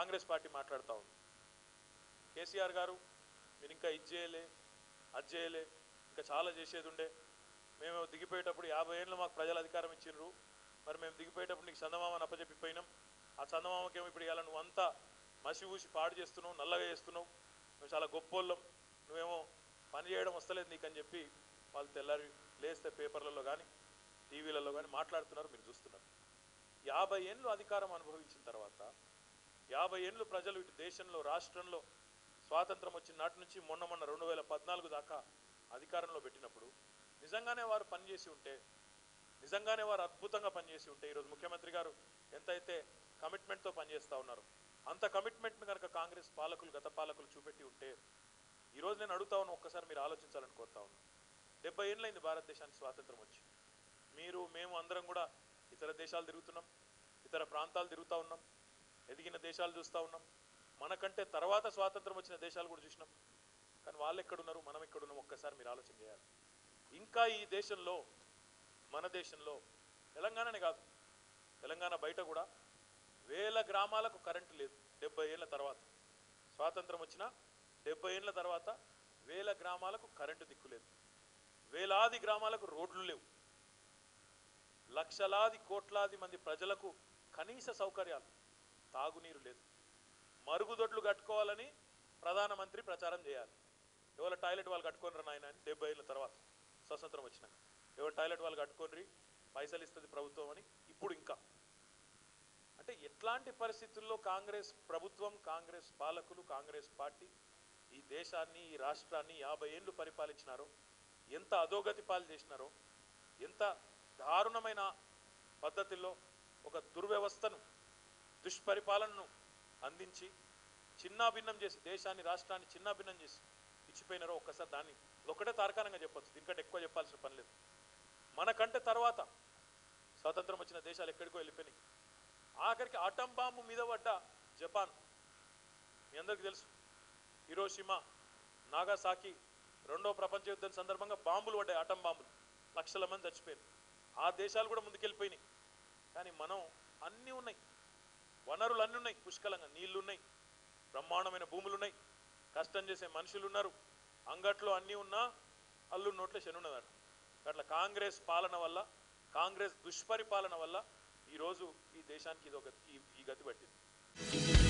Congress party మాట్లాడుతూ ఉంది కేసీఆర్ గారు మీరు ఇంకా ఇది చేయలే అది చేయలే ఇంకా చాలా చేసేది ఉండే మేము దిగిపోయేటప్పుడు యాభై ఏళ్ళు మాకు ప్రజల అధికారం ఇచ్చిండ్రు మరి మేము దిగిపోయేటప్పుడు నీకు చందమామని అప్పచెప్పిపోయినాం ఆ చందమామకేమో ఇప్పుడు ఇవాళ నువ్వు అంతా మసి ఊసి పాడు చేస్తున్నావు నల్లగా చేస్తున్నావు నువ్వు చాలా గొప్పోళ్ళం నువ్వేమో పని చేయడం వస్తలేదు నీకని చెప్పి వాళ్ళు తెల్లారి లేస్తే పేపర్లలో కానీ టీవీలలో కానీ మాట్లాడుతున్నారు మీరు చూస్తున్నారు యాభై ఏళ్ళు అధికారం అనుభవించిన తర్వాత యాభై ఏళ్ళు ప్రజలు ఇటు దేశంలో రాష్ట్రంలో స్వాతంత్రం వచ్చిన నాటి నుంచి మొన్న మొన్న రెండు వేల పద్నాలుగు దాకా అధికారంలో పెట్టినప్పుడు నిజంగానే వారు పనిచేసి ఉంటే నిజంగానే వారు అద్భుతంగా పనిచేసి ఉంటే ఈరోజు ముఖ్యమంత్రి గారు ఎంతైతే కమిట్మెంట్తో పనిచేస్తూ ఉన్నారు అంత కమిట్మెంట్ని కనుక కాంగ్రెస్ పాలకులు గత పాలకులు చూపెట్టి ఉంటే ఈరోజు నేను అడుగుతా ఉన్నా ఒక్కసారి మీరు ఆలోచించాలని కోరుతా ఉన్నాను డెబ్బై ఏళ్ళైంది భారతదేశానికి స్వాతంత్రం వచ్చి మీరు మేము అందరం కూడా ఇతర దేశాలు తిరుగుతున్నాం ఇతర ప్రాంతాలు తిరుగుతూ ఉన్నాం ఎదిగిన దేశాలు చూస్తూ ఉన్నాం మనకంటే తర్వాత స్వాతంత్రం వచ్చిన దేశాలు కూడా చూసినాం కానీ వాళ్ళు ఎక్కడున్నారు మనం ఎక్కడున్నాం ఒక్కసారి మీరు ఆలోచన చేయాలి ఇంకా ఈ దేశంలో మన దేశంలో తెలంగాణనే కాదు తెలంగాణ బయట కూడా వేల గ్రామాలకు కరెంటు లేదు డెబ్బై ఏళ్ళ తర్వాత స్వాతంత్రం వచ్చిన డెబ్బై ఏళ్ళ తర్వాత వేల గ్రామాలకు కరెంటు దిక్కు లేదు వేలాది గ్రామాలకు రోడ్లు లేవు లక్షలాది కోట్లాది మంది ప్రజలకు కనీస సౌకర్యాలు తాగునీరు లేదు మరుగుదొడ్లు కట్టుకోవాలని ప్రధానమంత్రి ప్రచారం చేయాలి ఎవరి టాయిలెట్ వాళ్ళు కట్టుకోనరు నాయన అని డెబ్బై ఏళ్ళ తర్వాత స్వతంత్రం వచ్చినాక ఎవరి టాయిలెట్ వాళ్ళు కట్టుకోనరి పైసలు ఇస్తుంది ప్రభుత్వం అని ఇప్పుడు ఇంకా అంటే ఎట్లాంటి పరిస్థితుల్లో కాంగ్రెస్ ప్రభుత్వం కాంగ్రెస్ పాలకులు కాంగ్రెస్ పార్టీ ఈ దేశాన్ని ఈ రాష్ట్రాన్ని యాభై ఏళ్ళు పరిపాలించినారో ఎంత అధోగతి పాలు చేసినారో ఎంత దారుణమైన పద్ధతిలో ఒక దుర్వ్యవస్థను దుష్పరిపాలనను అందించి చిన్నాభిన్నం చేసి దేశాన్ని రాష్ట్రాన్ని చిన్నాభిన్నం చేసి ఇచ్చిపోయినారో ఒక్కసారి దాన్ని ఒకటే తార్కాణంగా చెప్పొచ్చు దీనికంటే ఎక్కువ చెప్పాల్సిన పని లేదు మనకంటే తర్వాత స్వాతంత్రం వచ్చిన దేశాలు ఎక్కడికో వెళ్ళిపోయినాయి ఆఖరికి ఆటం బాంబు మీద పడ్డ జపాన్ మీ అందరికీ తెలుసు హిరోషిమా నాగాసాకి రెండో ప్రపంచ యుద్ధం సందర్భంగా బాంబులు పడ్డాయి ఆటం బాంబులు లక్షల మంది చచ్చిపోయారు ఆ దేశాలు కూడా ముందుకెళ్ళిపోయినాయి కానీ మనం అన్నీ ఉన్నాయి వనరులు అన్నీ ఉన్నాయి పుష్కలంగా నీళ్లు ఉన్నాయి బ్రహ్మాండమైన భూములు ఉన్నాయి కష్టం చేసే మనుషులు ఉన్నారు అంగట్లో అన్నీ ఉన్నా అల్లు నోట్లో శనున్నదట అట్లా కాంగ్రెస్ పాలన వల్ల కాంగ్రెస్ దుష్పరిపాలన వల్ల ఈరోజు ఈ దేశానికి ఇది ఒక ఈ- ఈ గతి పట్టింది